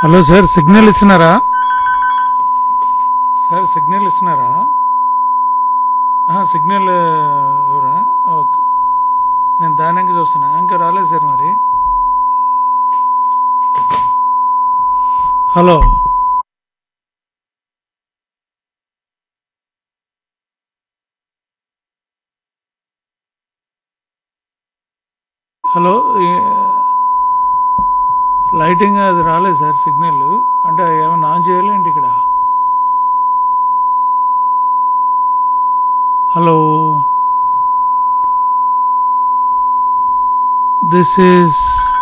hello sir signal ఇస్తున్నారా sir signal ఇస్తున్నారా ఆహా, సిగ్నల్ ఎవరా ఓకే నేను దానికి చూస్తున్నా ఇంకా రాలేదు సార్ మరి హలో హలో ఈ- లైటింగ్ అది రాలేదు సార్ సిగ్నల్ అంటే ఏమైనా ఆన్ చేయాలి ఏంటి ఇక్కడ హలో దిస్ ఈజ్